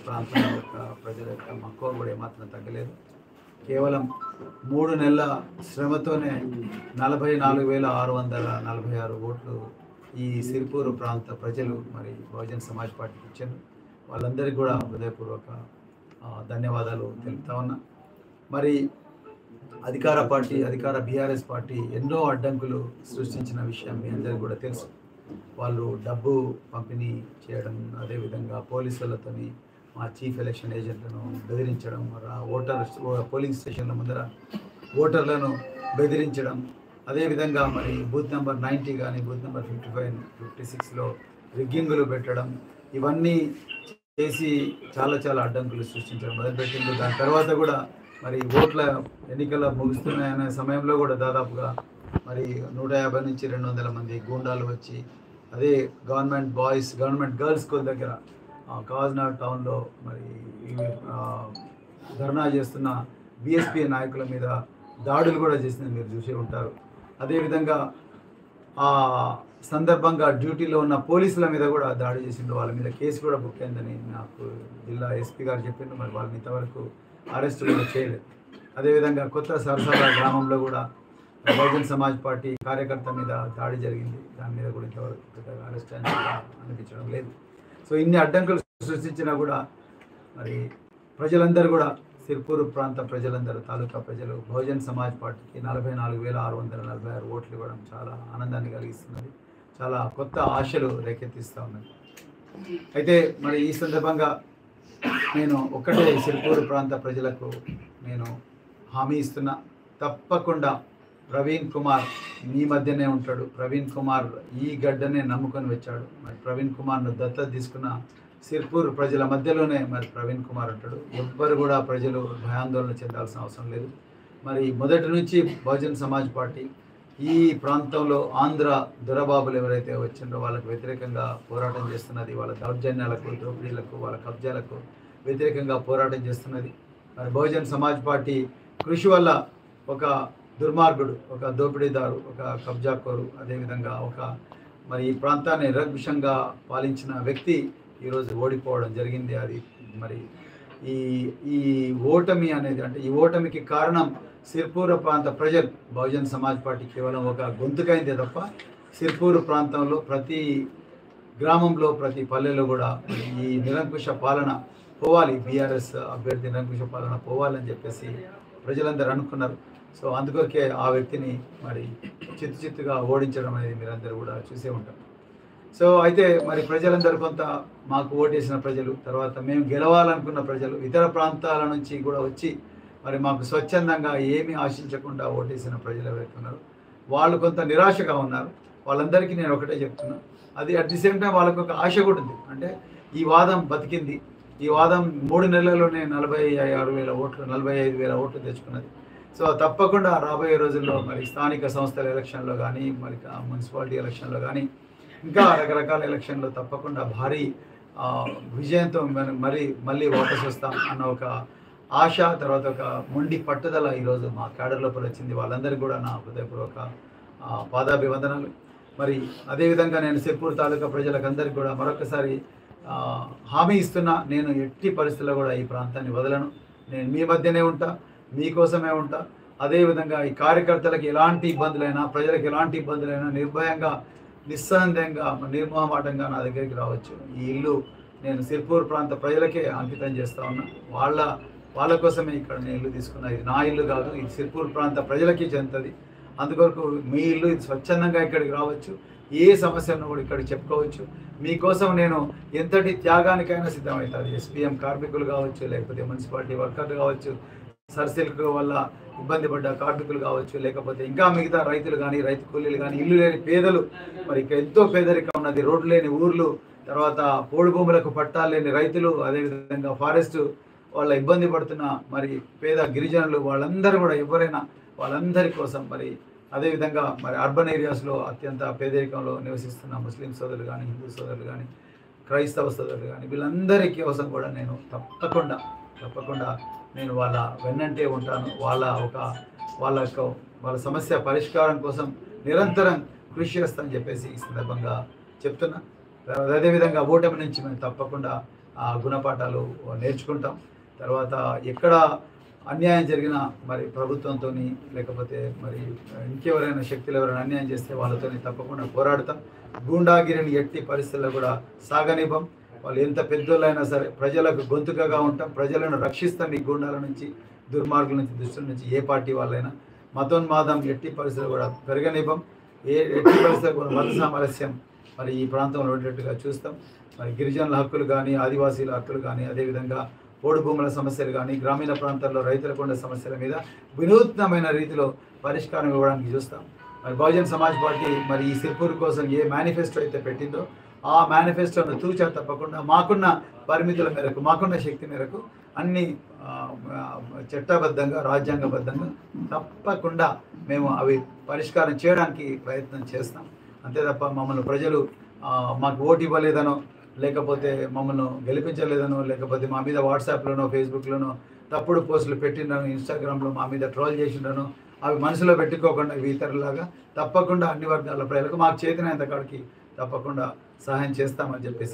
ప్రాంతం యొక్క ప్రజల యొక్క మక్కువ కూడా ఏమాత్రం తగ్గలేదు కేవలం మూడు నెలల శ్రమతోనే నలభై నాలుగు వేల ఆరు వందల నలభై ఆరు ఓట్లు ఈ సిరిపూరు ప్రాంత ప్రజలు మరి బహుజన్ సమాజ్ పార్టీకి ఇచ్చారు వాళ్ళందరికీ కూడా హృదయపూర్వక ఆ, ధన్యవాదాలు తెలుపుతా ఉన్నా మరి అధికార పార్టీ అధికార బీఆర్ఎస్ పార్టీ ఎన్నో అడ్డంకులు సృష్టించిన విషయం మీ అందరికీ కూడా తెలుసు వాళ్ళు డబ్బు పంపిణీ చేయడం అదేవిధంగా పోలీసులతోని మా చీఫ్ ఎలక్షన్ ఏజెంట్లను బెదిరించడం రా- ఓటర్ పోలింగ్ స్టేషన్ల ముందర ఓటర్లను బెదిరించడం అదేవిధంగా మరి బూత్ నెంబర్ నైంటీ కానీ booth number fifty five fifty సిక్స్లో రిగ్గింగులు పెట్టడం ఇవన్నీ చేసి చాలా చాలా అడ్డంకులు సృష్టించడం మొదలుపెట్టింది దాని తర్వాత కూడా మరి ఓట్ల ఎన్నికల ముగుస్తున్నాయనే సమయంలో కూడా దాదాపుగా మరి నూట యాభై నుంచి రెండు వందల మంది గూండాలు వచ్చి అదే government boys government girls school దగ్గర ఆ, కాజ్నాడ్ టౌన్లో మరి ఈ, ఆ, ధర్నా చేస్తున్న బీఎస్పీ నాయకుల మీద దాడులు కూడా చేసింది మీరు చూసే ఉంటారు అదేవిధంగా ఆ సందర్భంగా డ్యూటీలో ఉన్న పోలీసుల మీద కూడా దాడి చేసిండు వాళ్ళ మీద కేసు కూడా బుక్ అయిందని నాకు జిల్లా ఎస్పీ గారు చెప్పిండు మరి వాళ్ళని ఇంతవరకు అరెస్ట్ కూడా చేయలేదు అదేవిధంగా కొత్త సరసాల గ్రామంలో కూడా బహుజన్ సమాజ్ పార్టీ కార్యకర్త మీద దాడి జరిగింది దాని మీద కూడా ఇంతవరకు పెద్దగా అరెస్ట్ అని అనిపించడం లేదు సో ఇన్ని అడ్డంకులు సృష్టించినా కూడా మరి ప్రజలందరూ కూడా సిర్పూర్ ప్రాంత ప్రజలందరూ తాలూకా ప్రజలు బహుజన్ సమాజ్ పార్టీకి నలభై నాలుగు వేల ఆరు వందల నలభై ఆరు ఓట్లు ఇవ్వడం చాలా ఆనందాన్ని కలిగిస్తున్నది చాలా కొత్త ఆశలు రేకెత్తిస్తూ ఉన్నది అయితే మరి ఈ సందర్భంగా నేను ఒక్కటే సిర్పూర్ ప్రాంత ప్రజలకు నేను హామీ ఇస్తున్నా తప్పకుండా ప్రవీణ్ కుమార్ మీ మధ్యనే ఉంటాడు ప్రవీణ్ కుమార్ ఈ గడ్డనే నమ్ముకొని వచ్చాడు మరి ప్రవీణ్ కుమార్ను దత్తత తీసుకున్న సిర్పూర్ ప్రజల మధ్యలోనే మరి ప్రవీణ్ కుమార్ ఉంటాడు ఎవ్వరు కూడా ప్రజలు భయాందోళన చెందాల్సిన అవసరం లేదు మరి మొదటి నుంచి బహుజన్ సమాజ్ పార్టీ ఈ ప్రాంతంలో ఆంధ్ర దొరబాబులు ఎవరైతే వచ్చిండ్రో వాళ్ళకు వ్యతిరేకంగా పోరాటం చేస్తున్నది వాళ్ళ దౌర్జన్యాలకు దోపిడీలకు వాళ్ళ కబ్జాలకు వ్యతిరేకంగా పోరాటం చేస్తున్నది మరి బహుజన్ సమాజ్ పార్టీ కృషి వల్ల ఒక దుర్మార్గుడు ఒక దోపిడీదారు ఒక కబ్జాకోరు అదేవిధంగా ఒక మరి ఈ ప్రాంతాన్ని నిరక్షంగా పాలించిన వ్యక్తి ఈరోజు ఓడిపోవడం జరిగింది అది మరి ఈ ఈ ఓటమి అనేది అంటే ఈ ఓటమికి కారణం సిర్పూర్ ప్రాంత ప్రజలు బహుజన్ సమాజ్ పార్టీ కేవలం ఒక గొంతుకైందే తప్ప సిర్పూర్ ప్రాంతంలో ప్రతి గ్రామంలో ప్రతి పల్లెలో కూడా మరి ఈ నిరంకుశ పాలన పోవాలి బీఆర్ఎస్ అభ్యర్థి నిరంకుశ పాలన పోవాలని చెప్పేసి ప్రజలందరూ అనుకున్నారు సో అందుకొరకే ఆ వ్యక్తిని మరి చిత్తు చిత్తుగా ఓడించడం అనేది మీరందరూ కూడా చూసే ఉంటారు సో అయితే మరి ప్రజలందరూ కొంత మాకు ఓటేసిన ప్రజలు తర్వాత మేము గెలవాలనుకున్న ప్రజలు ఇతర ప్రాంతాల నుంచి కూడా వచ్చి మరి మాకు స్వచ్ఛందంగా ఏమీ ఆశించకుండా ఓటేసిన ప్రజలు ఎవరైతే ఉన్నారో వాళ్ళు కొంత నిరాశగా ఉన్నారు వాళ్ళందరికీ నేను ఒకటే చెప్తున్నా అది అట్ ది సేమ్ టైం వాళ్ళకు ఒక ఆశ కూడా ఉంది అంటే ఈ వాదం బతికింది ఈ వాదం మూడు నెలల్లోనే నలభై ఆరు వేల ఓట్లు నలభై ఐదు వేల ఓట్లు తెచ్చుకున్నది సో తప్పకుండా రాబోయే రోజుల్లో మరి స్థానిక సంస్థల ఎలక్షన్లో కానీ మరి కా- మున్సిపాలిటీ ఎలక్షన్లో కానీ ఇంకా రకరకాల ఎలక్షన్లో తప్పకుండా భారీ ఆ, విజయంతో మనం మరి మళ్ళీ వాపస్ వస్తాం అన్న ఒక ఆశ తర్వాత ఒక మొండి పట్టుదల ఈరోజు మా క్యాడర్ లోపల వచ్చింది వాళ్ళందరికీ కూడా నా హృదయపూర్వక ఆ, పాదాభివందనాలు మరి అదేవిధంగా నేను సిర్పూర్ తాలూకా ప్రజలకు అందరికీ కూడా మరొకసారి ఆ, హామీ ఇస్తున్నా నేను ఎట్టి పరిస్థితుల్లో కూడా ఈ ప్రాంతాన్ని వదలను నేను మీ మధ్యనే ఉంటా మీకోసమే ఉంటా అదేవిధంగా ఈ కార్యకర్తలకు ఎలాంటి ఇబ్బందులైనా ప్రజలకు ఎలాంటి ఇబ్బందులైనా నిర్భయంగా నిస్సందేహంగా నిర్మోహమాటంగా నా దగ్గరికి రావచ్చు ఈ ఇల్లు నేను సిర్పూర్ ప్రాంత ప్రజలకే అంకితం చేస్తా ఉన్నా వాళ్ళ వాళ్ళ కోసమే ఇక్కడ నేను ఇల్లు తీసుకున్నా ఇది నా ఇల్లు కాదు ఇది సిర్పూర్ ప్రాంత ప్రజలకి చెందుతుంది అందుకొరకు మీ ఇల్లు ఇది స్వచ్ఛందంగా ఇక్కడికి రావచ్చు ఏ సమస్యను కూడా ఇక్కడికి చెప్పుకోవచ్చు మీకోసం నేను ఎంతటి త్యాగానికైనా సిద్ధమవుతుంది ఎస్పీఎం కార్మికులు కావచ్చు లేకపోతే మున్సిపాలిటీ వర్కర్లు కావచ్చు సర్సిల్క్ వల్ల ఇబ్బంది పడ్డ కార్మికులు కావచ్చు లేకపోతే ఇంకా మిగతా రైతులు కానీ రైతు కూలీలు కానీ ఇల్లు లేని పేదలు మరి ఇక్కడ ఎంతో పేదరికం ఉన్నది రోడ్లు లేని ఊర్లు తర్వాత పోడు భూములకు పట్టాలు లేని రైతులు అదేవిధంగా ఫారెస్ట్ వాళ్ళ ఇబ్బంది పడుతున్న మరి పేద గిరిజనులు వాళ్ళందరూ కూడా ఎవరైనా వాళ్ళందరి కోసం మరి అదేవిధంగా మరి అర్బన్ ఏరియాస్లో అత్యంత పేదరికంలో నివసిస్తున్న ముస్లిం సోదరులు కానీ హిందూ సోదరులు కానీ క్రైస్తవ సోదరులు కానీ వీళ్ళందరి కోసం కూడా నేను తప్పకుండా తప్పకుండా నేను వాళ్ళ వెన్నంటే ఉంటాను వాళ్ళ ఒక వాళ్ళ యొక్క వాళ్ళ సమస్య పరిష్కారం కోసం నిరంతరం కృషి చేస్తానని చెప్పేసి ఈ సందర్భంగా చెప్తున్నా తర్వాత అదేవిధంగా ఓటమి నుంచి మేము తప్పకుండా ఆ గుణపాఠాలు నేర్చుకుంటాం తర్వాత ఎక్కడ అన్యాయం జరిగినా మరి ప్రభుత్వంతో లేకపోతే మరి ఇంకెవరైనా శక్తులు ఎవరైనా అన్యాయం చేస్తే వాళ్ళతో తప్పకుండా పోరాడతాం గూండాగిరిని ఎట్టి పరిస్థితుల్లో కూడా సాగనివ్వం వాళ్ళు ఎంత పెద్దోళ్ళైనా సరే ప్రజలకు గొంతుకగా ఉంటాం ప్రజలను రక్షిస్తాం ఈ గూండాల నుంచి దుర్మార్గుల నుంచి దుష్టుల నుంచి ఏ పార్టీ వాళ్ళైనా మతోన్మాదం ఎట్టి పరిస్థితులు కూడా పెరగనివ్వం ఏ ఎట్టి పరిస్థితులు కూడా మత సామరస్యం మరి ఈ ప్రాంతంలో ఉండేట్టుగా చూస్తాం మరి గిరిజనుల హక్కులు కానీ ఆదివాసీల హక్కులు కానీ అదేవిధంగా పోడు భూముల సమస్యలు కానీ గ్రామీణ ప్రాంతాల్లో రైతులకు ఉండే సమస్యల మీద వినూత్నమైన రీతిలో పరిష్కారం ఇవ్వడానికి చూస్తాం మరి బహుజన్ సమాజ్ పార్టీ మరి ఈ సిర్పూర్ కోసం ఏ మేనిఫెస్టో అయితే పెట్టిందో ఆ మేనిఫెస్టోను తూచా తప్పకుండా మాకున్న పరిమితుల మేరకు మాకున్న శక్తి మేరకు అన్ని ఆ, ఆ, చట్టబద్ధంగా రాజ్యాంగబద్ధంగా తప్పకుండా మేము అవి పరిష్కారం చేయడానికి ప్రయత్నం చేస్తాం అంతే తప్ప మమ్మల్ని ప్రజలు ఆ, మాకు ఓటు ఇవ్వలేదనో లేకపోతే మమ్మల్ని గెలిపించలేదనో లేకపోతే మా మీద వాట్సాప్లోనో ఫేస్బుక్లోనో తప్పుడు పోస్టులు పెట్టిండను ఇన్స్టాగ్రామ్లో మా మీద ట్రోల్ చేసిండను అవి మనసులో పెట్టుకోకుండా ఇవి ఇతరులాగా తప్పకుండా అన్ని వర్గాల ప్రజలకు మాకు చేతనైనంత కాడికి తప్పకుండా సహాయం చేస్తామని చెప్పేసి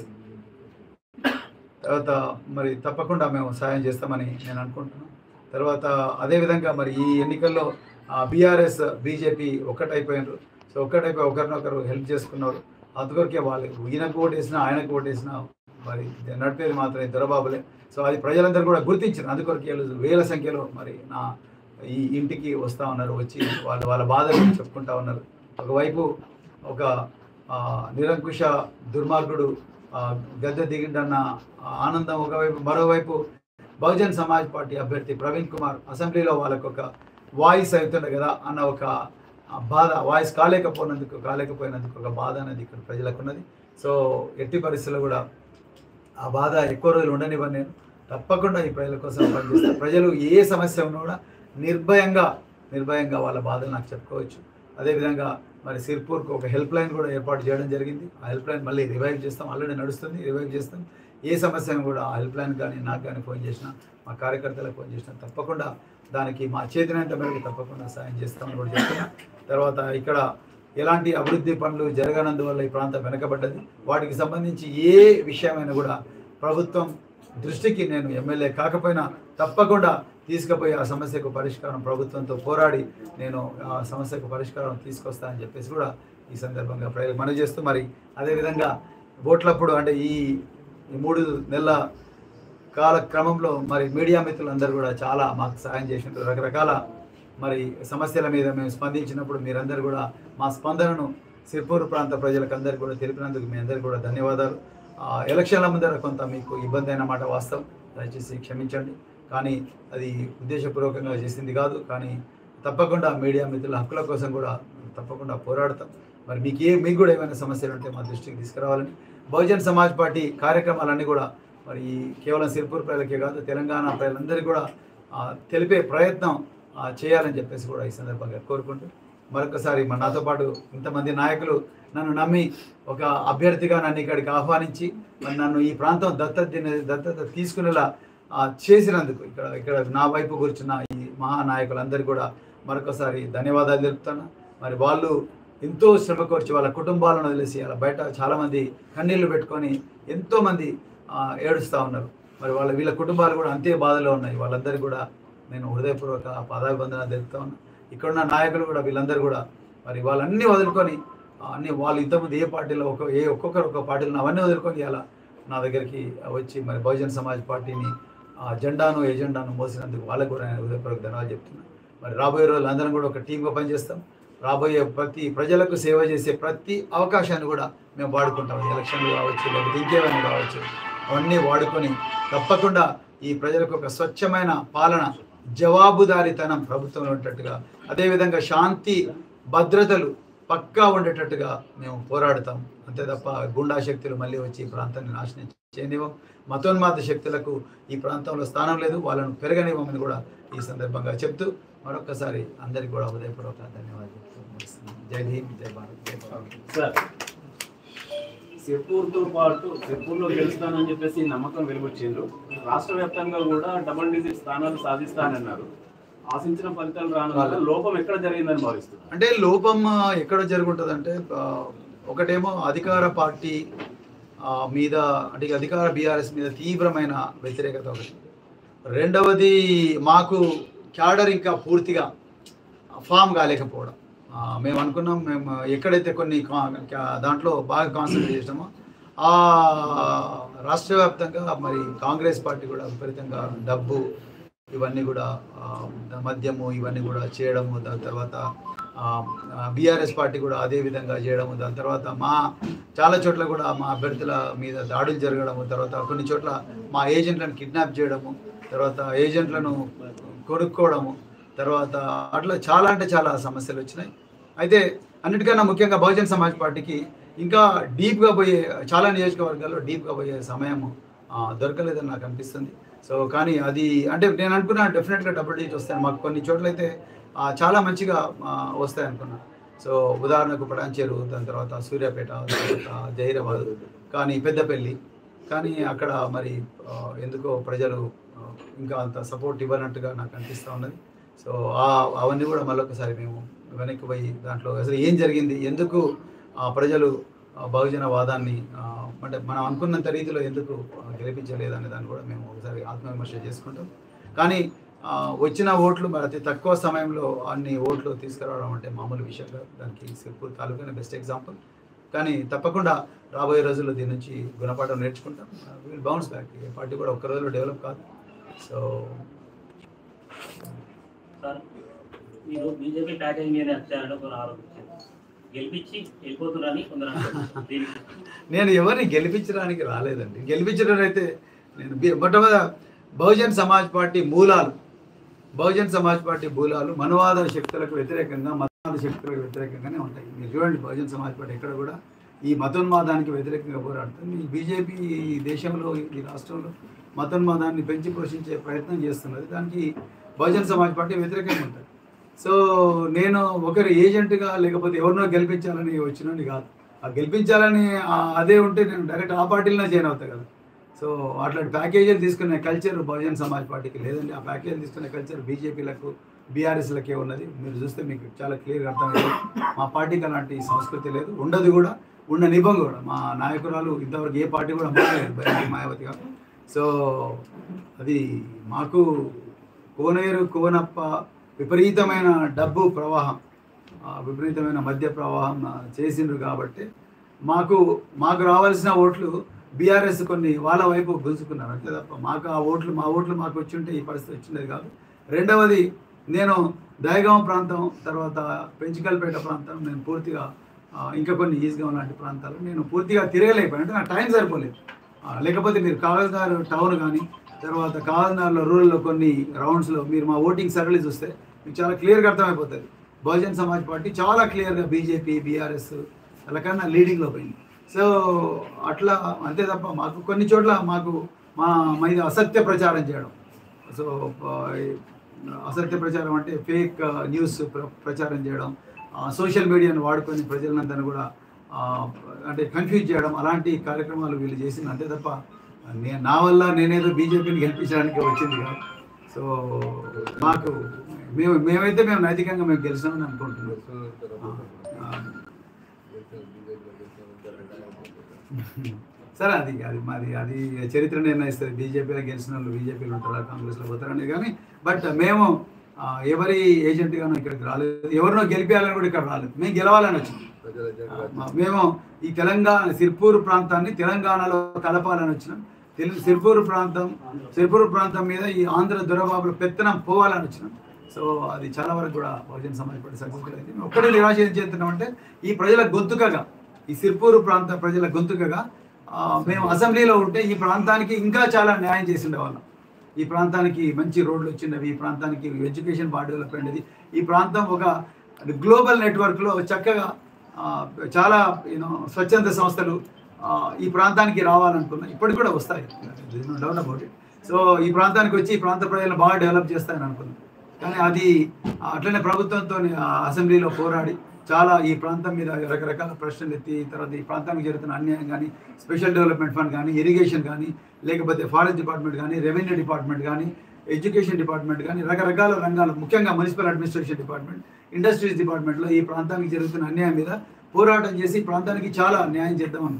తర్వాత మరి తప్పకుండా మేము సహాయం చేస్తామని నేను అనుకుంటున్నాను తర్వాత అదేవిధంగా మరి ఈ ఎన్నికల్లో బీఆర్ఎస్ బీజేపీ ఒక్కటైపోయినారు సో ఒక్కటైపోయి ఒకరినొకరు హెల్ప్ చేసుకున్నారు అందుకొరకే వాళ్ళు ఈయనకు ఓటేసినా ఆయనకు ఓటేసినా మరి నడిపేది మాత్రం ఈ దొరబాబులే సో అది ప్రజలందరూ కూడా గుర్తించారు అందుకొరకే వీళ్ళు వేల సంఖ్యలో మరి నా ఈ ఇంటికి వస్తూ ఉన్నారు వచ్చి వాళ్ళ వాళ్ళ బాధలు చెప్పుకుంటా ఉన్నారు ఒకవైపు ఒక ఆ, నిరంకుశ దుర్మార్గుడు ఆ, గద్దె దిగిండన్న ఆనందం ఒకవైపు మరోవైపు బహుజన్ సమాజ్ పార్టీ అభ్యర్థి ప్రవీణ్ కుమార్ అసెంబ్లీలో వాళ్ళకు ఒక వాయిస్ అవుతుండే కదా అన్న ఒక ఆ, బాధ వాయిస్ కాలేకపోయినందుకు కాలేకపోయినందుకు ఒక బాధ అనేది ఇక్కడ ప్రజలకు ఉన్నది సో ఎట్టి పరిస్థితుల్లో కూడా ఆ బాధ ఎక్కువ రోజులు ఉండనివ్వను నేను తప్పకుండా ఈ ప్రజల కోసం పనిచేస్తాను ప్రజలు ఏ సమస్య ఉన్నా కూడా నిర్భయంగా నిర్భయంగా వాళ్ళ బాధలు నాకు చెప్పుకోవచ్చు అదేవిధంగా మరి సిర్పూర్కు ఒక హెల్ప్ లైన్ కూడా ఏర్పాటు చేయడం జరిగింది ఆ హెల్ప్ లైన్ మళ్ళీ రివైవ్ చేస్తాం ఆల్రెడీ నడుస్తుంది రివైవ్ చేస్తాం ఏ సమస్యను కూడా ఆ హెల్ప్ లైన్ కానీ నాకు కానీ ఫోన్ చేసినా మా కార్యకర్తలకు ఫోన్ చేసినా తప్పకుండా దానికి మా చేతినంత మేరకు తప్పకుండా సాయం చేస్తామని కూడా చెప్తున్నా తర్వాత ఇక్కడ ఎలాంటి అభివృద్ధి పనులు జరగనందువల్ల ఈ ప్రాంతం వెనకబడ్డది వాటికి సంబంధించి ఏ విషయమైనా కూడా ప్రభుత్వం దృష్టికి నేను ఎమ్మెల్యే కాకపోయినా తప్పకుండా తీసుకుపోయి ఆ సమస్యకు పరిష్కారం ప్రభుత్వంతో పోరాడి నేను ఆ సమస్యకు పరిష్కారం తీసుకొస్తా అని చెప్పేసి కూడా ఈ సందర్భంగా ప్రజలకు మనవి చేస్తూ మరి అదేవిధంగా ఓట్లప్పుడు అంటే ఈ ఈ మూడు నెలల కాల క్రమంలో మరి మీడియా మిత్రులందరూ కూడా చాలా మాకు సహాయం చేసిండ్రు రకరకాల మరి సమస్యల మీద మేము స్పందించినప్పుడు మీరందరూ కూడా మా స్పందనను సిర్పూర్ ప్రాంత ప్రజలకు అందరికీ కూడా తెలిపినందుకు మీ అందరికీ కూడా ధన్యవాదాలు ఆ, ఎలక్షన్ల ముందర కొంత మీకు ఇబ్బంది అయిన మాట వాస్తవం దయచేసి క్షమించండి కానీ అది ఉద్దేశపూర్వకంగా చేసింది కాదు కానీ తప్పకుండా మీడియా మిత్రుల హక్కుల కోసం కూడా తప్పకుండా పోరాడతాం మరి మీకు ఏ మీకు కూడా ఏమైనా సమస్యలు ఉంటే మా దృష్టికి తీసుకురావాలని బహుజన్ సమాజ్ పార్టీ కార్యక్రమాలన్నీ కూడా మరి కేవలం సిర్పూర్ ప్రజలకే కాదు తెలంగాణ ప్రజలందరికీ కూడా ఆ, తెలిపే ప్రయత్నం ఆ, చేయాలని చెప్పేసి కూడా ఈ సందర్భంగా కోరుకుంటూ మరొకసారి మన నాతో పాటు ఇంతమంది నాయకులు నన్ను నమ్మి ఒక అభ్యర్థిగా నన్ను ఇక్కడికి ఆహ్వానించి మరి నన్ను ఈ ప్రాంతం దత్తత తినే- దత్తత తీసుకునేలా ఆ, చేసినందుకు ఇక్కడ ఇక్కడ నా వైపు కూర్చున్న ఈ మహానాయకులందరికీ కూడా మరొకసారి ధన్యవాదాలు తెలుపుతాను మరి వాళ్ళు ఎంతో శ్రమ కోర్చి వాళ్ళ కుటుంబాలను వదిలేసి అలా బయట చాలామంది కన్నీళ్లు పెట్టుకొని ఎంతోమంది ఆ, ఏడుస్తూ ఉన్నారు మరి వాళ్ళ వీళ్ళ కుటుంబాలు కూడా అంతే బాధలో ఉన్నాయి వాళ్ళందరికీ కూడా నేను హృదయపూర్వక పాదాభివందన తెలుపుతా ఉన్నా ఇక్కడున్న నాయకులు కూడా వీళ్ళందరూ కూడా మరి వాళ్ళన్నీ వదులుకొని ఆ, అన్ని వాళ్ళు ఇంతకుముందు ఏ పార్టీలో ఒక ఏ ఒక్కొక్కరు ఒక పార్టీలో అవన్నీ వదులుకొని ఇలా నా దగ్గరికి వచ్చి మరి బహుజన్ సమాజ్ పార్టీని ఆ జెండాను ఎజెండాను మోసినందుకు వాళ్ళకు కూడా నేను హృదయపూర్వక ధన్యవాదాలు చెప్తున్నాను మరి రాబోయే రోజులు అందరం కూడా ఒక టీమ్గా పనిచేస్తాం రాబోయే ప్రతి ప్రజలకు సేవ చేసే ప్రతి అవకాశాన్ని కూడా మేము వాడుకుంటాం ఎలక్షన్లు కావచ్చు లేకపోతే ఇంకేమైనా కావచ్చు అవన్నీ వాడుకొని తప్పకుండా ఈ ప్రజలకు ఒక స్వచ్ఛమైన పాలన జవాబుదారీతనం ప్రభుత్వంలో ఉండేటట్టుగా అదేవిధంగా శాంతి భద్రతలు పక్కా ఉండేటట్టుగా మేము పోరాడతాం అంతే తప్ప గుండా శక్తులు మళ్ళీ వచ్చి ఈ ప్రాంతాన్ని నాశనం చేయనివ్వం మతోన్మాద శక్తులకు ఈ ప్రాంతంలో స్థానం లేదు వాళ్ళను పెరగనివ్వమని కూడా ఈ సందర్భంగా చెప్తూ మరొకసారి అందరికీ కూడా హృదయపూర్వక ధన్యవాదాలు చెప్తూ ముగిస్తున్నాను. జై భీమ్ జై భారత్ జై భారత్ సార్ సిర్పూర్తో పాటు సిర్పూర్లో గెలుస్తానని చెప్పేసి నమ్మకం వెలువచ్చిండ్రు రాష్ట్ర వ్యాప్తంగా కూడా డబుల్ డిజిట్ స్థానాలు సాధిస్తానన్నారు ఆశించిన ఫలితాలు రానున్న లోపం ఎక్కడ జరిగిందని భావిస్తున్నారు అంటే లోపం ఆ, ఎక్కడ జరుగుంటుంది అంటే ఒకటేమో అధికార పార్టీ ఆ, మీద అంటే అధికార బీఆర్ఎస్ మీద తీవ్రమైన వ్యతిరేకత ఒకటి రెండవది మాకు క్యాడర్ ఇంకా పూర్తిగా ఫామ్ కాలేకపోవడం ఆ, మేము అనుకున్నాం మేము ఎక్కడైతే కొన్ని కా- కా- దాంట్లో బాగా కాన్సన్ట్రేట్ చేసినామో ఆ రాష్ట్ర వ్యాప్తంగా మరి కాంగ్రెస్ పార్టీ కూడా విపరీతంగా డబ్బు ఇవన్నీ కూడా ఆ, మద్యము ఇవన్నీ కూడా చేయడము దాని తర్వాత బీఆర్ఎస్ పార్టీ కూడా అదే విధంగా చేయడము దాని తర్వాత మా చాలా చోట్ల కూడా మా అభ్యర్థుల మీద దాడులు జరగడము తర్వాత కొన్ని చోట్ల మా ఏజెంట్లను కిడ్నాప్ చేయడము తర్వాత ఏజెంట్లను కొనుక్కోవడము తర్వాత అట్లా చాలా అంటే చాలా సమస్యలు వచ్చినాయి అయితే అన్నిటికన్నా ముఖ్యంగా బహుజన్ సమాజ్ పార్టీకి ఇంకా డీప్గా పోయే చాలా నియోజకవర్గాల్లో డీప్గా పోయే సమయం ఆ, దొరకలేదని నాకు అనిపిస్తుంది సో కానీ అది అంటే నేను అనుకున్నా డెఫినెట్గా డబుల్ డిజిట్ వస్తాయి మాకు కొన్ని చోట్ల అయితే ఆ, చాలా మంచిగా ఆ, వస్తాయి అనుకున్నా సో ఉదాహరణకు పడాంచేరు దాని తర్వాత సూర్యాపేట తర్వాత జహీరాబాద్ కానీ పెద్దపల్లి కానీ అక్కడ మరి ఆ, ఎందుకో ప్రజలు ఆ, ఇంకా అంత సపోర్ట్ ఇవ్వనట్టుగా నాకు అనిపిస్తూ ఉన్నది సో ఆ అవన్నీ కూడా మళ్ళొకసారి మేము వెనక్కి పోయి దాంట్లో అసలు ఏం జరిగింది ఎందుకు ఆ, ప్రజలు ఆ, బహుజన వాదాన్ని ఆ, అంటే మనం అనుకున్నంత రీతిలో ఎందుకు ఆ, గెలిపించలేదు అనే దాన్ని కూడా మేము ఒకసారి ఆత్మవిమర్శ చేసుకుంటాం కానీ ఆ, వచ్చిన ఓట్లు మరి అతి తక్కువ సమయంలో అన్ని ఓట్లు తీసుకురావడం అంటే మామూలు విషయం కాదు దానికి సిర్పూర్ తాలూకానే బెస్ట్ ఎగ్జాంపుల్ కానీ తప్పకుండా రాబోయే రోజుల్లో దీని నుంచి గుణపాఠం నేర్చుకుంటాం విల్ బౌన్స్ బ్యాక్ ఏ పార్టీ కూడా ఒక్క రోజులో డెవలప్ కాదు సో సార్ మీరు బీజేపీ ప్యాకేజ్ మీద వచ్చారని కొందరు ఆరోపించారు గెలిపించి వెళ్ళిపోతున్నారని కొందరు అంటారు. దీనికి నేను ఎవరిని గెలిపించడానికి రాలేదండి గెలిపించడం అయితే నేను బి- మొట్టమొదట బహుజన్ సమాజ్ పార్టీ మూలాలు బహుజన్ సమాజ్ పార్టీ మూలాలు మనవాద శక్తులకు వ్యతిరేకంగా మతవాద శక్తులకు వ్యతిరేకంగానే ఉంటాయి మీరు చూడండి బహుజన్ సమాజ్ పార్టీ ఎక్కడ కూడా ఈ మతోన్మాదానికి వ్యతిరేకంగా పోరాడుతుంది ఈ బీజేపీ ఈ దేశంలో ఈ రాష్ట్రంలో మతోన్మాదాన్ని పెంచి పోషించే ప్రయత్నం చేస్తున్నది దానికి బహుజన్ సమాజ్ పార్టీ వ్యతిరేకంగా ఉంటుంది సో నేను ఒకరి ఏజెంట్గా లేకపోతే ఎవరినో గెలిపించాలని వచ్చినోని కాదు ఆ గెలిపించాలని ఆ- అదే ఉంటే నేను డైరెక్ట్ ఆ పార్టీలోనే జాయిన్ అవుతా కదా సో అట్లాంటి ప్యాకేజీలు తీసుకునే కల్చర్ బహుజన్ సమాజ్ పార్టీకి లేదండి ఆ ప్యాకేజీలు తీసుకునే కల్చర్ బీజేపీలకు బీఆర్ఎస్లకే ఉన్నది మీరు చూస్తే మీకు చాలా క్లియర్గా అర్థమైంది మా పార్టీకి అలాంటి సంస్కృతి లేదు ఉండదు కూడా ఉన్న నిబం కూడా మా నాయకురాలు ఇంతవరకు ఏ పార్టీ కూడా మారలేదు బయటికి మాయావతి గారు సో అది మాకు కోనేరు కోనప్ప విపరీతమైన డబ్బు ప్రవాహం ఆ విపరీతమైన మద్య ప్రవాహం ఆ, చేసిండ్రు కాబట్టి మాకు మాకు రావాల్సిన ఓట్లు బీఆర్ఎస్ కొన్ని వాళ్ళ వైపు గుంజుకున్నారు అంతే తప్ప మాకు ఆ ఓట్లు మా ఓట్లు మాకు వచ్చి ఉంటే ఈ పరిస్థితి వచ్చిండేది కాదు రెండవది నేను దయగాం ప్రాంతం తర్వాత పెంచికల్పేట ప్రాంతం నేను పూర్తిగా ఆ, ఇంకా కొన్ని ఈజ్గాం లాంటి ప్రాంతాలు నేను పూర్తిగా తిరగలేకపోయాను అంటే నాకు టైం సరిపోలేదు ఆ, లేకపోతే మీరు కాగజ్నగర్ టౌన్ కానీ తర్వాత కాగజ్నగర్లో రూరల్లో కొన్ని రౌండ్స్లో మీరు మా ఓటింగ్ సరళి చూస్తే మీకు చాలా క్లియర్గా అర్థమైపోతుంది బహుజన్ సమాజ్ పార్టీ చాలా క్లియర్గా బీజేపీ బీఆర్ఎస్ వాళ్ళకన్నా లీడింగ్లో పోయింది సో అట్లా అంతే తప్ప మాకు కొన్ని చోట్ల మాకు మా మీద అసత్య ప్రచారం చేయడం సో ఆ, అసత్య ప్రచారం అంటే ఫేక్ న్యూస్ ప్ర- ప్రచారం చేయడం సోషల్ మీడియాను వాడుకొని ప్రజలందరినీ కూడా ఆ, అంటే కన్ఫ్యూజ్ చేయడం అలాంటి కార్యక్రమాలు వీళ్ళు చేసింది అంతే తప్ప నే- నా వల్ల నేనేదో బీజేపీని గెలిపించడానికి వచ్చింది కాదు సో మాకు మేము మేమైతే మేము నైతికంగా మేము గెలిచామని అనుకుంటున్నాం ఆ, ఆ. సరే అది అది మరి అది చరిత్ర నిర్ణయిస్తుంది బీజేపీలో గెలిచిన వాళ్ళు బీజేపీలో ఉంటారా కాంగ్రెస్లో పోతారని కానీ బట్ మేము ఆ, ఎవరి ఏజెంట్గానో ఇక్కడికి రాలేదు ఎవరినో గెలిపించాలని కూడా ఇక్కడ రాలేదు మేము గెలవాలని వచ్చింది ఆ, మేము ఈ తెలంగాణ సిర్పూర్ ప్రాంతాన్ని తెలంగాణలో కలపాలని వచ్చినాం తెలు- సిర్పూర్ ప్రాంతం సిర్పూర్ ప్రాంతం మీద ఈ ఆంధ్ర దొరబాబుల పెత్తనం పోవాలని వచ్చినాం సో అది చాలా వరకు కూడా బహుజన సమాజ్ పార్టీ సక్సెస్ఫుల్ అయింది మేము ఒక్కటే నిరాశ ఏం చేస్తున్నాం అంటే ఈ ప్రజల గొంతుకగా ఈ సిర్పూరు ప్రాంత ప్రజల గొంతుకగా ఆ, మేము అసెంబ్లీలో ఉంటే ఈ ప్రాంతానికి ఇంకా చాలా న్యాయం చేసి ఉండేవాళ్ళం ఈ ప్రాంతానికి మంచి రోడ్లు వచ్చినవి ఈ ప్రాంతానికి ఎడ్యుకేషన్ బాగా డెవలప్ అయినది ఈ ప్రాంతం ఒక గ్లోబల్ నెట్వర్క్లో చక్కగా ఆ, చాలా యూనో స్వచ్ఛంద సంస్థలు ఆ, ఈ ప్రాంతానికి రావాలనుకున్నా ఇప్పటికి కూడా వస్తాయి డౌట్ అబౌట్ ఇట్ సో ఈ ప్రాంతానికి వచ్చి ఈ ప్రాంత ప్రజలను బాగా డెవలప్ చేస్తాయని అనుకున్నాను కానీ అది అట్లనే ప్రభుత్వంతో అసెంబ్లీలో పోరాడి చాలా ఈ ప్రాంతం మీద రకరకాల ప్రశ్నలు ఎత్తి తర్వాత ఈ ప్రాంతానికి జరుగుతున్న అన్యాయం కానీ స్పెషల్ డెవలప్మెంట్ ఫండ్ కానీ ఇరిగేషన్ కానీ లేకపోతే ఫారెస్ట్ డిపార్ట్మెంట్ కానీ రెవెన్యూ డిపార్ట్మెంట్ కానీ ఎడ్యుకేషన్ డిపార్ట్మెంట్ కానీ రకరకాల రంగాలు ముఖ్యంగా మున్సిపల్ అడ్మినిస్ట్రేషన్ డిపార్ట్మెంట్ ఇండస్ట్రీస్ డిపార్ట్మెంట్లో ఈ ప్రాంతానికి జరుగుతున్న అన్యాయం మీద పోరాటం చేసి ఈ ప్రాంతానికి చాలా న్యాయం చేద్దాం అనుకున్నాం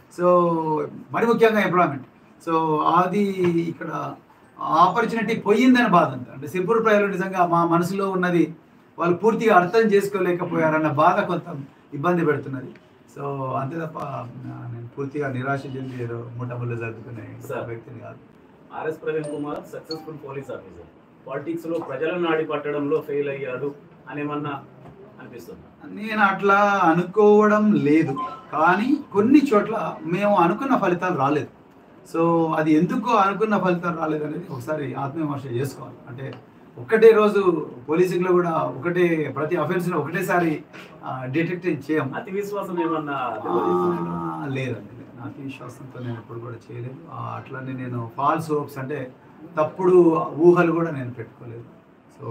సో మరి ముఖ్యంగా ఎంప్లాయ్మెంట్ సో అది ఇక్కడ ఆపర్చునిటీ పోయిందని బాధ ఉంది అంటే సిరిపూర్ ప్రజలు నిజంగా మా మనసులో ఉన్నది వాళ్ళు పూర్తిగా అర్థం చేసుకోలేకపోయారన్న బాధ కొంత ఇబ్బంది పెడుతున్నది సో అంతే తప్ప ఆ, నేను పూర్తిగా నిరాశ చెంది ఏదో ముఠములు జరుపుకునే సార్. వ్యక్తిని కాదు RS Praveen Kumar successful police officer politics లో ప్రజలను నాడి పట్టడంలో ఫెయిల్ అయ్యాడు అనేమన్నా అనిపిస్తుంది నేను అట్లా అనుకోవడం లేదు కానీ కొన్ని చోట్ల మేము అనుకున్న ఫలితాలు రాలేదు సో అది ఎందుకు అనుకున్న ఫలితాలు రాలేదు అనేది ఒకసారి ఆత్మవిమర్శ చేసుకోవాలి అంటే ఒకటే రోజు పోలీసింగ్లో కూడా ఒకటే ప్రతి అఫెన్స్లో ఒకటేసారి డిటెక్ట్ చేయం అతి విశ్వాసం ఏమన్నా ఆ, దెబ్బతీస్తుందా? లేదండి లేదు. అతి విశ్వాసంతో నేను ఎప్పుడు కూడా చేయలేదు ఆ, అట్లనే నేను ఫాల్స్ హోప్స్ అంటే తప్పుడు ఊహలు కూడా నేను పెట్టుకోలేదు సో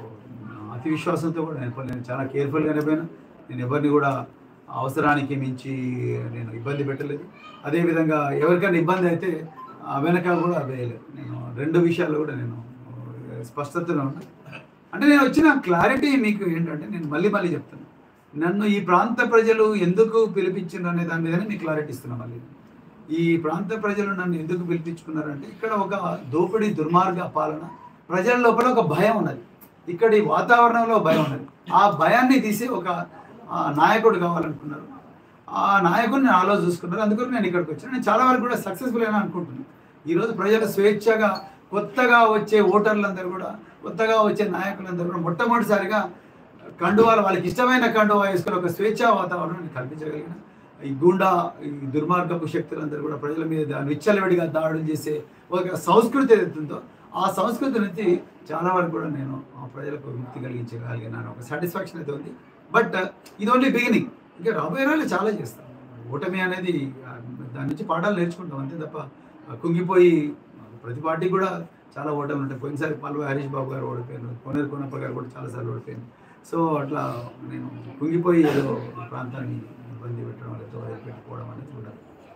అతి విశ్వాసంతో కూడా నేను ఎప్పుడు- నేను చాలా కేర్ఫుల్గానే పోయినా నేను ఎవరిని కూడా అవసరానికి మించి నేను ఇబ్బంది పెట్టలేదు అదేవిధంగా ఎవరికైనా ఇబ్బంది అయితే ఆ వెనక కూడా వేయలేదు నేను రెండు విషయాలు కూడా నేను ఆ, స్పష్టతలో ఉన్నా అంటే నేను వచ్చిన క్లారిటీ మీకు ఏంటంటే నేను మళ్ళీ మళ్ళీ చెప్తాను నన్ను ఈ ప్రాంత ప్రజలు ఎందుకు పిలిపించారు అనే దాని మీదనే మీకు క్లారిటీ ఇస్తున్నా మళ్ళీ ఈ ప్రాంత ప్రజలు నన్ను ఎందుకు పిలిపించుకున్నారంటే ఇక్కడ ఒక దోపిడీ దుర్మార్గ పాలన ప్రజల లోపల ఒక భయం ఉన్నది ఇక్కడి వాతావరణంలో భయం ఉన్నది ఆ భయాన్ని తీసి ఒక ఆ, నాయకుడు కావాలనుకున్నారు ఆ నాయకుడిని నాలో చూసుకున్నారు అందుకని నేను ఇక్కడికి వచ్చాను నేను చాలా వరకు కూడా సక్సెస్ఫుల్ అయినా అనుకుంటున్నాను ఈరోజు ప్రజలు స్వేచ్ఛగా కొత్తగా వచ్చే ఓటర్లందరూ కూడా కొత్తగా వచ్చే నాయకులందరూ కూడా మొట్టమొదటిసారిగా కండువాలు వాళ్ళకి ఇష్టమైన కండువా వేసుకుని ఒక స్వేచ్ఛా వాతావరణాన్ని కల్పించగలిగిన ఈ గుండా ఈ దుర్మార్గపు శక్తులందరూ కూడా ప్రజల మీద విచ్చలవిడిగా దాడులు చేసే ఒక సంస్కృతి ఏదైతుందో ఆ సంస్కృతి నుంచి చాలా వరకు కూడా నేను ఆ ప్రజలకు విముక్తి కలిగించగలిగినాను ఒక సాటిస్ఫాక్షన్ అయితే ఉంది బట్ ఇది ఓన్లీ బిగినింగ్ ఇంకా రాబోయే రోజులు చాలా చేస్తాం ఓటమి అనేది ఆ, దాని నుంచి పాఠాలు నేర్చుకుంటాం అంతే తప్ప ఆ, కుంగిపోయి ప్రతి పార్టీకి కూడా చాలా ఓటమి ఉంటాయి పోయినసారి పల్వ హరీష్ బాబు గారు ఓడిపోయారు కోనేరు కోనప్ప గారు కూడా చాలాసార్లు ఓడిపోయారు సో అట్లా నేను కుంగిపోయి ఏదో ఈ ప్రాంతాన్ని ఇబ్బంది పెట్టడం లేదో పెట్టుకోవడం అనేది కూడా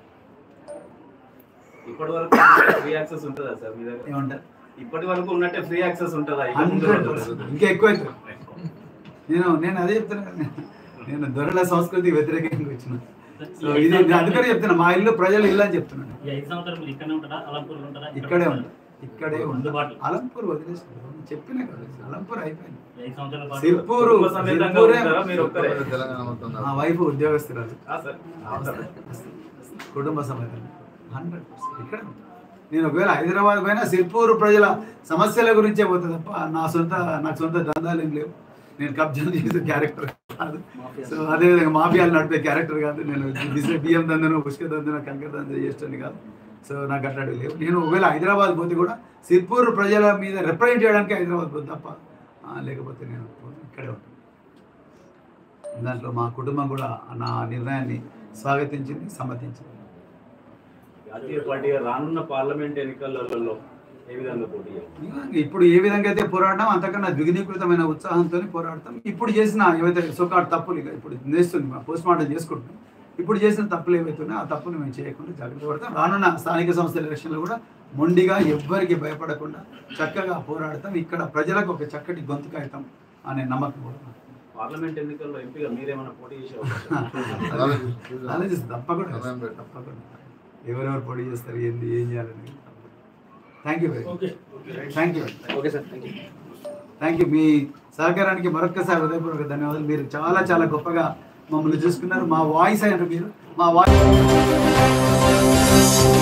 ఇప్పటి వరకు ఫ్రీ యాక్సెస్ ఉంటుందా సార్ మీ దగ్గర ఏమంటారు ఇప్పటి వరకు ఉన్నట్టే ఫ్రీ యాక్సెస్ ఉంటుందా ఇక ముందు హండ్రెడ్ రోజుల్లో? ఇంకా ఎక్కువ అవుతుంది నేను నేను అదే చెప్తున్నా కదా నేను దొరల సంస్కృతి వ్యతిరేకంగా వచ్చిన సో ఇది నేను అందుకనే చెప్తున్నా మా ఇల్లు ప్రజల ఇల్లు అని చెప్తున్నాను ఈ ఐదు సంవత్సరాలు మీరు ఇక్కడనే ఉంటారా అలంపూర్ ఉంటారా ఇక్కడే ఉంటా ఇక్కడే ఉంటా అందుబాటులో అలంపూర్ వదిలేసి చెప్పిన కదా అలంపూర్ అయిపోయింది ఈ ఐదు సంవత్సరాల పాటు సిర్పూరు కుటుంబ సమేతంగా సిర్పూరే ఉంటారా మీరు ఒక్కరే తెలంగాణ మొత్తం మా వైఫ్ ఉద్యోగస్తురాలు ఆ సార్ అవుతారా? కుటుంబ సమేతం హండ్రెడ్ ఇక్కడే ఉంటా. నేను ఒకవేళ హైదరాబాద్ పోయినా సిర్పూర్ ప్రజల సమస్యల గురించే పోతా తప్ప నా సొంత నాకు సొంత దందాలు ఏం లేవు నేను కబ్జాలు చేసే క్యారెక్టర్ కాదు సో అదేవిధంగా మాఫియాలు నడిపే క్యారెక్టర్ కాదు నేను బిజినెస్ బియ్యం దందను పుష్క దందను కంకర దంద చేస్తాను కాదు సో నాకు అట్లాంటివి లేవు నేను ఒకవేళ హైదరాబాద్ పోతే కూడా సిర్పూర్ ప్రజల మీద రిప్రజెంట్ చేయడానికి హైదరాబాద్ పోతే తప్ప ఆ, లేకపోతే నేను ఇక్కడే ఉంటాను దాంట్లో మా కుటుంబం కూడా నా నిర్ణయాన్ని స్వాగతించింది సమ్మతించింది జాతీయ పార్టీ రానున్న పార్లమెంట్ ఎన్నికలలో ఏ విధంగా పోటీ చేయాలి? ఇప్పుడు ఏ విధంగా అయితే పోరాడడం అంతకన్నా ద్విగుణీకృతమైన ఉత్సాహంతో పోరాడతాం ఇప్పుడు చేసిన ఏవైతే సోకాట్ తప్పులు ఇక ఇప్పుడు నేస్తుంది పోస్ట్ మార్టం చేసుకుంటున్నాం ఇప్పుడు చేసిన తప్పులు ఏవైతున్నాయో ఆ తప్పులు మేము చేయకుండా జాగ్రత్త పడతాం రానున్న స్థానిక సంస్థల ఎలక్షన్లు కూడా మొండిగా ఎవ్వరికి భయపడకుండా చక్కగా పోరాడతాం ఇక్కడ ప్రజలకు ఒక చక్కటి గొంతుక అవుతాం అనే నమ్మకం కూడా నాకు. పార్లమెంట్ ఎన్నికల్లో ఎంపీగా మీరేమైనా పోటీ చేసే అవకాశం ఉందా? ఆలోచిస్తాం తప్పకుండా సమయం పెట్టు. తప్పకుండా ఎవరెవరు పొడి చేస్తారు ఏంది ఏం చేయాలని thank you very okay thank you okay sir thank you thank you మీ సహకారానికి మరొక్కసారి హృదయపూర్వక ధన్యవాదాలు మీరు చాలా చాలా గొప్పగా మమ్మల్ని చూసుకున్నారు మా వాయిస్ అయిన మీరు మా వాయిస్